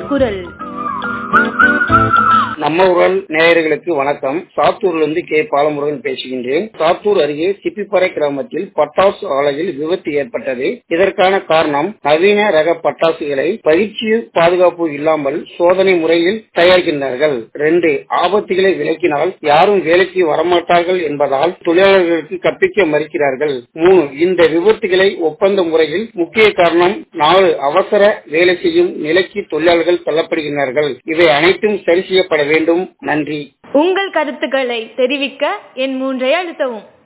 குரல் நம்ம உரல் நேயர்களுக்கு வணக்கம் சாத்தூர்ல இருந்து கே பாலமுருகன் பேசுகின்றேன் சாத்தூர் அருகே சிப்பிப்பாறை கிராமத்தில் பட்டாசு ஆலையில் விபத்து ஏற்பட்டது இதற்கான காரணம் நவீன ரக பட்டாசுகளை பயிற்சி பாதுகாப்பு இல்லாமல் சோதனை முறையில் தயாரிக்கின்றார்கள் ரெண்டு ஆபத்துகளை விலக்கினால் யாரும் வேலைக்கு வரமாட்டார்கள் என்பதால் தொழிலாளர்களுக்கு கற்பிக்க மறுக்கிறார்கள் மூணு இந்த விபத்துகளை ஒப்பந்த முறையில் முக்கிய காரணம் நாலு அவசர வேலை செய்யும் நிலைக்கு தொழிலாளர்கள் தள்ளப்படுகிறார்கள் இவை அனைத்தும் சரி செய்யப்பட வேண்டும் நன்றி உங்கள் கருத்துக்களை தெரிவிக்க என் மூன்றை அழுத்தவும்